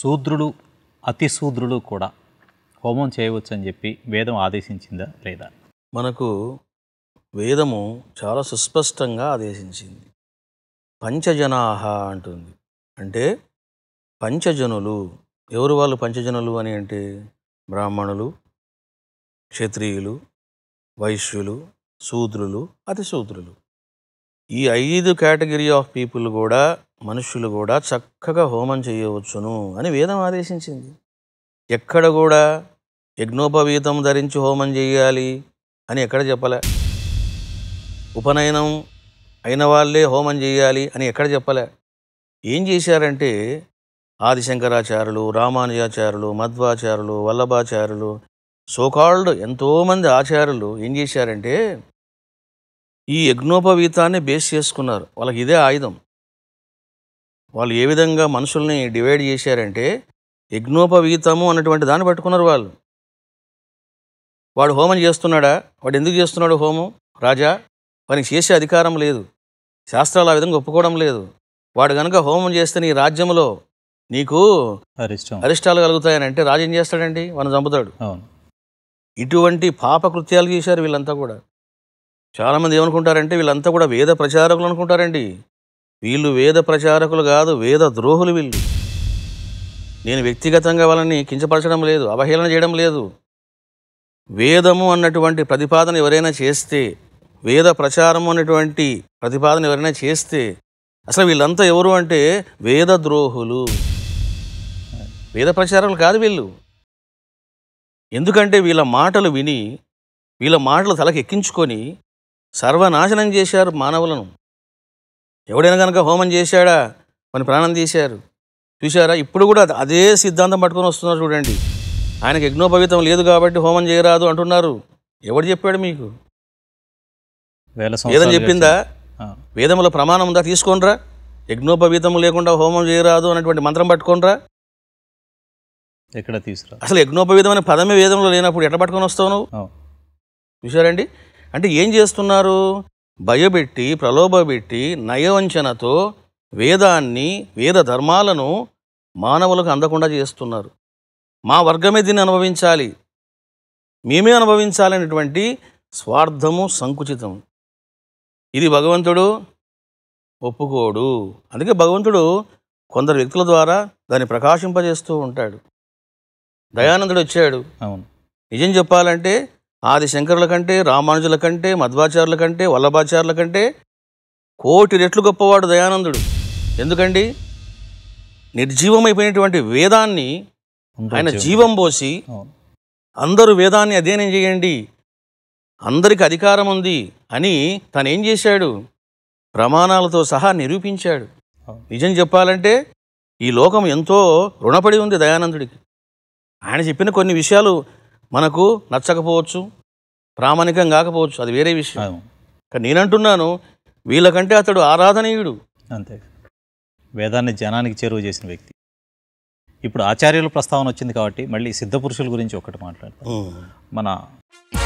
శూద్రులు అతి శూద్రులు కూడా హోమం చేయవచ్చు అని చెప్పి వేదం ఆదేశించిందా లేదా మనకు వేదము చాలా సుస్పష్టంగా ఆదేశించింది పంచజనాహ అంటుంది అంటే పంచజనులు ఎవరు వాళ్ళు పంచజనులు అని అంటే బ్రాహ్మణులు క్షత్రియులు వైశ్యులు శూద్రులు అతి శూద్రులు ఈ ఐదు కేటగిరీ ఆఫ్ పీపుల్ కూడా మనుష్యులు కూడా చక్కగా హోమం చేయవచ్చును అని వేదం ఆదేశించింది ఎక్కడ కూడా యజ్ఞోపవీతం ధరించి హోమం చేయాలి అని ఎక్కడ చెప్పలే ఉపనయనం అయిన వాళ్ళే హోమం చేయాలి అని ఎక్కడ చెప్పలే ఏం చేశారంటే ఆదిశంకరాచార్యులు రామానుజాచార్యులు మధ్వాచార్యులు వల్లభాచార్యులు సోకాల్డ్ ఎంతోమంది ఆచార్యులు ఏం చేశారంటే ఈ యజ్ఞోపవీతాన్ని బేస్ చేసుకున్నారు వాళ్ళకి ఇదే ఆయుధం వాళ్ళు ఏ విధంగా మనుషుల్ని డివైడ్ చేశారంటే యజ్ఞోపవీతము అన్నటువంటి దాన్ని పట్టుకున్నారు వాళ్ళు వాడు హోమం చేస్తున్నాడా వాడు ఎందుకు చేస్తున్నాడు హోమం రాజా వానికి చేసే అధికారం లేదు శాస్త్రాలు ఆ విధంగా ఒప్పుకోవడం లేదు వాడు గనక హోమం చేస్తే నీ రాజ్యంలో నీకు అరిష్టం అరిష్టాలు కలుగుతాయని అంటే రాజు ఏం చేస్తాడండి వాడిని చంపుతాడు అవును ఇటువంటి పాప కృత్యాలు చేశారు వీళ్ళంతా కూడా చాలామంది ఏమనుకుంటారంటే వీళ్ళంతా కూడా వేద ప్రచారకులు అనుకుంటారండి వీళ్ళు వేద ప్రచారకులు కాదు వేద ద్రోహులు వీళ్ళు నేను వ్యక్తిగతంగా వాళ్ళని కించపరచడం లేదు అవహేళన చేయడం లేదు వేదము అన్నటువంటి ప్రతిపాదన ఎవరైనా చేస్తే వేద ప్రచారము అన్నటువంటి ప్రతిపాదన ఎవరైనా చేస్తే అసలు వీళ్ళంతా ఎవరు అంటే వేద ద్రోహులు వేద ప్రచారకులు కాదు వీళ్ళు ఎందుకంటే వీళ్ళ మాటలు విని వీళ్ళ మాటలు తలకి ఎక్కించుకొని సర్వనాశనం చేశారు మానవులను ఎవడైనా కనుక హోమం చేశాడా మన ప్రాణం తీశారు చూశారా ఇప్పుడు కూడా అదే సిద్ధాంతం పట్టుకొని వస్తున్నారు చూడండి ఆయనకు యజ్ఞోపవీతం లేదు కాబట్టి హోమం చేయరాదు అంటున్నారు ఎవడు చెప్పాడు మీకు వేల వేదం సంవత్సరాలుగా చెప్పిందా ఆ, వేదముల ప్రమాణం ఉందా తీసుకోనరా యజ్ఞోపవీతం లేకుండా హోమం చేయరాదు అన్నటువంటి మంత్రం పట్టుకోనరా ఎక్కడ తీసుకురా అసలు యజ్ఞోపవీతం అనే పదమే వేదంలో లేనప్పుడు ఎట్లా పట్టుకొని వస్తావు నువ్వు అవును చూశారండి అంటే ఏం చేస్తున్నారు భయపెట్టి ప్రలోభపెట్టి నయవంచనతో వేదాన్ని వేద ధర్మాలను మానవులకు అందకుండా చేస్తున్నారు మా వర్గమే దీన్ని అనుభవించాలి మేమే అనుభవించాలనేటువంటి స్వార్థము సంకుచితం ఇది భగవంతుడు ఒప్పుకోడు అందుకే భగవంతుడు కొందరు వ్యక్తుల ద్వారా దాన్ని ప్రకాశింపజేస్తూ ఉంటాడు దయానందుడు వచ్చాడు అవును నిజం చెప్పాలంటే ఆది శంకరుల కంటే రామానుజుల కంటే మధ్వాచార్యుల కంటే వల్లభాచార్యుల కంటే కోటి రెట్లు గొప్పవాడు దయానందుడు ఎందుకండి నిర్జీవమైపోయినటువంటి వేదాన్ని ఉండే ఆయన జీవం. జీవం పోసి అవును అందరూ వేదాన్ని అధ్యయనం చేయండి అందరికి అధికారం ఉంది అని తను ఏం చేశాడు ప్రమాణాలతో సహా నిరూపించాడు అవును. నిజం చెప్పాలంటే ఈ లోకం ఎంతో రుణపడి ఉంది దయానందుడికి ఆయన చెప్పిన కొన్ని విషయాలు మనకు నచ్చకపోవచ్చు ప్రామాణికం కాకపోవచ్చు అది వేరే విషయం అవును కానీ నేనంటున్నాను వీళ్ళకంటే అతడు ఆరాధనీయుడు అంతే వేదాన్ని జనానికి చేరువ చేసిన వ్యక్తి ఇప్పుడు ఆచార్యుల ప్రస్తావన వచ్చింది కాబట్టి మళ్ళీ సిద్ధపురుషుల గురించి ఒకటి మాట్లాడతాం మన